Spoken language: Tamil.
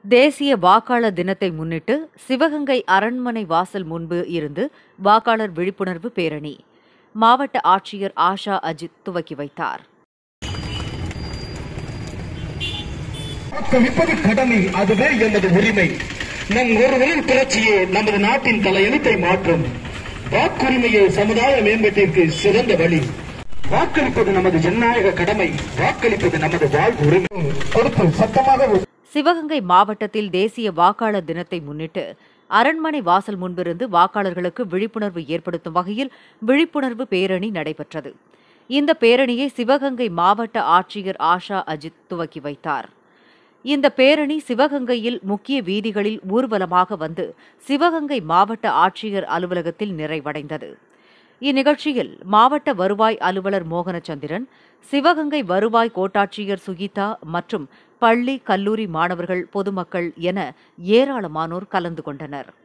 தேசிய வாக்காளர் தினத்தை முன்னிட்டு சிவகங்கை அரண்மனை வாசல் முன்பு இருந்து வாக்காளர் விழிப்புணர்வு பேரணி மாவட்ட ஆட்சியர் ஆஷா அஜித் துவக்கி வைத்தார் வாக்களிப்பது கடமை அதுவே எமது உரிமை நம் ஒருவரின் புரட்சியே நமது நாட்டின் தலையெழுத்தை மாற்றும் வாக்குரிமையே சமுதாய மேம்பாட்டிற்கு சிறந்த வழி வாக்களிப்பது நமது ஜனநாயக கடமை வாக்களிப்பது நமது வாழ்வு உரிமை கொடுத்து சத்தமாக ஒரு சிவகங்கை மாவட்டத்தில் தேசிய வாக்காளர் தினத்தை முன்னிட்டு அரண்மனை வாசல் முன்பிருந்து வாக்காளர்களுக்கு விழிப்புணர்வு ஏற்படுத்தும் வகையில் விழிப்புணர்வு பேரணி நடைபெற்றது இந்த பேரணியை சிவகங்கை மாவட்ட ஆட்சியர் ஆஷா அஜித் துவக்கி வைத்தார் இந்த பேரணி சிவகங்கையில் முக்கிய வீதிகளில் ஊர்வலமாக வந்து சிவகங்கை மாவட்ட ஆட்சியர் அலுவலகத்தில் நிறைவடைந்தது இந்நிகழ்ச்சியில் மாவட்ட வருவாய் அலுவலர் மோகனச்சந்திரன் சிவகங்கை வருவாய் கோட்டாட்சியர் சுகிதா மற்றும் பள்ளி கல்லூரி மாணவர்கள் பொதுமக்கள் என ஏராளமானோர் கலந்து கொண்டனர்